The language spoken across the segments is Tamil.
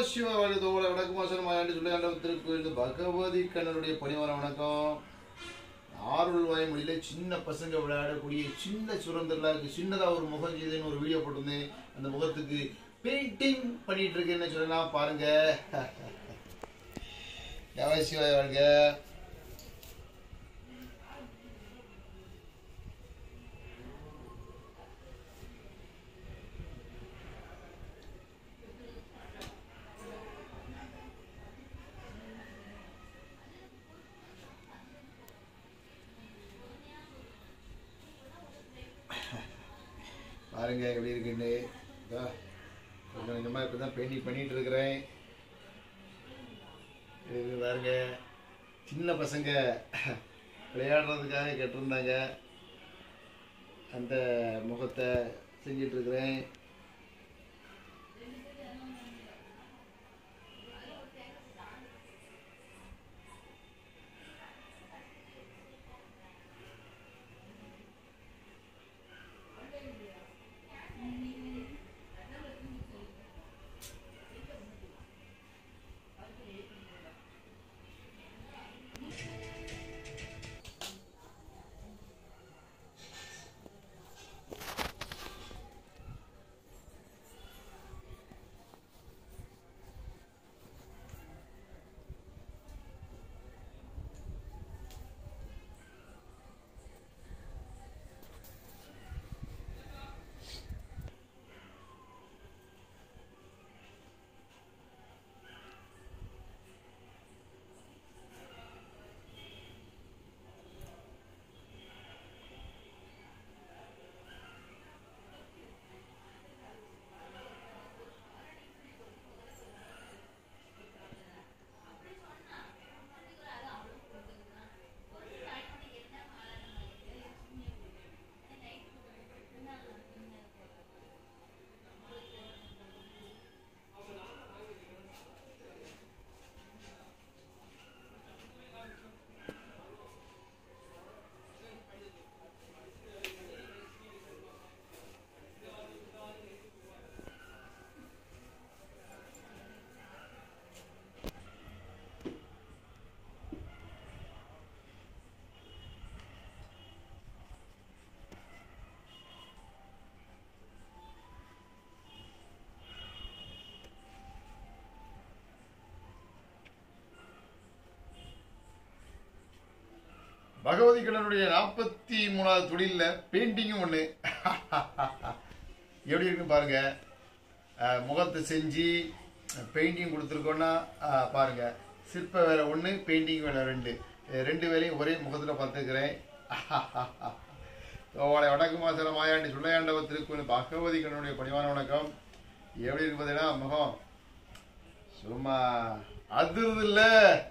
நமசிவ வாழ்த்தோட வடக்கு மாசம் மாயாண்டு சொல்லி திருக்கோயில் பகவதி கண்ணனுடைய பணிவான வணக்கம் ஆறுள் வாய்மொழியில சின்ன பசங்க விளையாடக்கூடிய சின்ன சுரந்தர்லாம் இருக்கு சின்னதா ஒரு முகம் செய்துன்னு ஒரு வீடியோ போட்டிருந்தேன் அந்த முகத்துக்கு பெயிண்டிங் பண்ணிட்டு இருக்கேன்னு சொல்லலாம் பாருங்க நமசிவாய வாழ்க பாருங்க எப்படி இருக்குன்னு இதோ, கொஞ்சம் கொஞ்சமாக இப்போ தான் பெயிண்டிங் பண்ணிட்டு இருக்கிறேன் இது பாருங்க சின்ன பசங்க விளையாடுறதுக்காக கேட்டிருந்தாங்க அந்த முகத்தை செஞ்சிட்டு இருக்கிறேன் பகவதி கண்ணனுடைய நாற்பத்தி மூணாவது தொழிலில் பெயிண்டிங்கும் ஒன்று எப்படி இருக்குன்னு பாருங்க அஹ், முகத்தை செஞ்சு பெயிண்டிங் கொடுத்துருக்கோன்னா அஹ், பாருங்க சிற்ப வேலை ஒன்று பெயிண்டிங் வேலை ரெண்டு அஹ், ரெண்டு வேலையும் ஒரே முகத்தில் பார்த்துக்கிறேன் அவளை வடக்கு மாசல மாயாண்டி சுள்ளையாண்டவ திருக்குறள் பகவதி கண்ணனுடைய பணிவான வணக்கம் எப்படி இருக்கு பார்த்தீங்கன்னா முகம் சும்மா அதிர்து இல்லை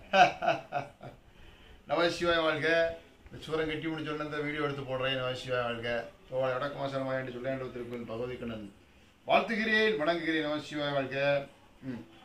நமசிவாய வாழ்க இந்த சூரம் கட்டி முடிச்சோடனே இந்த வீடியோ எடுத்து போடுறேன் நமசிவாய வாழ்க தோழ வடக்கு மாசனமாய் என்று சொல்லேன் திருக்குறள் பகவதி கண்ணன் வாழ்த்துகிறேன் வணங்குகிறேன் நமசிவாய வாழ்க ம்